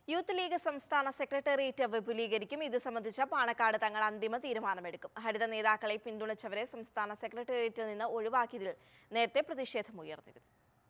youth league സംസ്ഥാന secretariat വിപുലീകരിക്കും ഇത് സംബന്ധിച്ച് പാണക്കാട് തങ്ങൾ അന്തിമ തീരുമാനമെടുക്കും ഹരിത നേതാക്കളെ പിന്തുണച്ചവരെ സംസ്ഥാന സെക്രട്ടേറിയറ്റിൽ നിന്ന് ഒഴിവാക്കിയതിൽ നേരത്തെ പ്രതിഷേധമുയർന്നിരുന്നു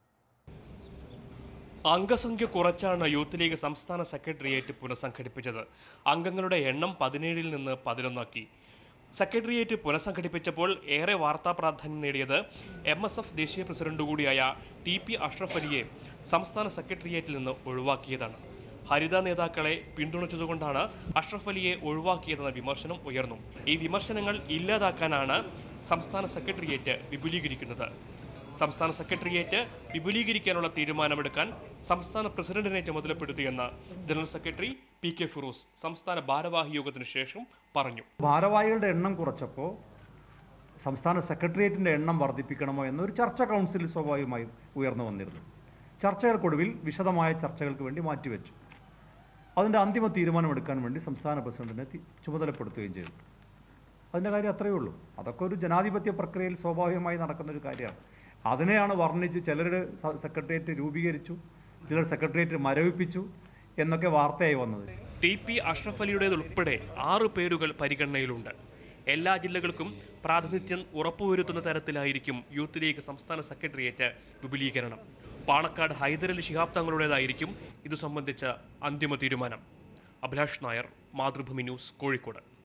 അംഗസംഖ്യ കുറച്ചാണ് യൂത്ത് ലീഗ് സംസ്ഥാന സെക്രട്ടേറിയറ്റ് പുനഃസംഘടിപ്പിച്ചത് അംഗങ്ങളുടെ എണ്ണം പതിനേഴിൽ നിന്ന് പതിനൊന്നാക്കി സെക്രട്ടേറിയറ്റ് പുനഃസംഘടിപ്പിച്ചപ്പോൾ ഏറെ വാർത്താ പ്രാധാന്യം നേടിയത് എം എസ് എഫ് ദേശീയ പ്രസിഡന്റ് കൂടിയായ ടി പി അഷ്റഫ് അലിയെ സംസ്ഥാന സെക്രട്ടേറിയറ്റിൽ നിന്ന് ഒഴിവാക്കിയതാണ് ഹരിത നേതാക്കളെ പിന്തുണച്ചതുകൊണ്ടാണ് അഷ്റഫ് അലിയെ ഒഴിവാക്കിയതെന്ന വിമർശനം ഉയർന്നു ഈ വിമർശനങ്ങൾ ഇല്ലാതാക്കാനാണ് സംസ്ഥാന സെക്രട്ടേറിയറ്റ് വിപുലീകരിക്കുന്നത് സംസ്ഥാന സെക്രട്ടേറിയറ്റ് വിപുലീകരിക്കാനുള്ള തീരുമാനമെടുക്കാൻ സംസ്ഥാന പ്രസിഡന്റിനെ ചുമതലപ്പെടുത്തിയെന്ന് general secretary P K Firoz സംസ്ഥാന ഭാരവാഹി യോഗത്തിന് ശേഷം പറഞ്ഞു ഭാരവാഹികളുടെ എണ്ണം കുറച്ചപ്പോൾ സംസ്ഥാന സെക്രട്ടേറിയറ്റിൻ്റെ എണ്ണം വർദ്ധിപ്പിക്കണമോ എന്നൊരു ചർച്ച കൗൺസിലിൽ സ്വാഭാവികമായും ഉയർന്നു വന്നിരുന്നു ചർച്ചകൾക്കൊടുവിൽ വിശദമായ ചർച്ചകൾക്ക് വേണ്ടി മാറ്റിവെച്ചു അതിൻ്റെ അന്തിമ തീരുമാനമെടുക്കാൻ വേണ്ടി സംസ്ഥാന പ്രസിഡന്റിനെ തി- ചുമതലപ്പെടുത്തുകയും ചെയ്തു അതിൻ്റെ കാര്യം അത്രയേ ഉള്ളൂ അതൊക്കെ ഒരു ജനാധിപത്യ പ്രക്രിയയിൽ സ്വാഭാവികമായി നടക്കുന്ന ഒരു കാര്യമാണ് അതിനെയാണ് വർണ്ണിച്ച് ചിലരുടെ സ- സെക്രട്ടേറിയറ്റ് രൂപീകരിച്ചു ചിലർ സെക്രട്ടേറിയറ്റ് മരവിപ്പിച്ചു എന്നൊക്കെ വാർത്തയായി വന്നത് ടി പി അഷ്റഫ് അലിയുടേതുൾപ്പെടെ ആറ് പേരുകൾ പരിഗണനയിലുണ്ട് എല്ലാ ജില്ലകൾക്കും പ്രാതിനിധ്യം ഉറപ്പുവരുത്തുന്ന തരത്തിലായിരിക്കും യൂത്ത് ലീഗ് സംസ്ഥാന സെക്രട്ടേറിയറ്റ് വിപുലീകരണം പാണക്കാട് ഹൈദരലി ശിഹാബ് തങ്ങളുടേതായിരിക്കും ഇത് സംബന്ധിച്ച അന്തിമ തീരുമാനം അഭിലാഷ് നായർ മാതൃഭൂമി ന്യൂസ് കോഴിക്കോട്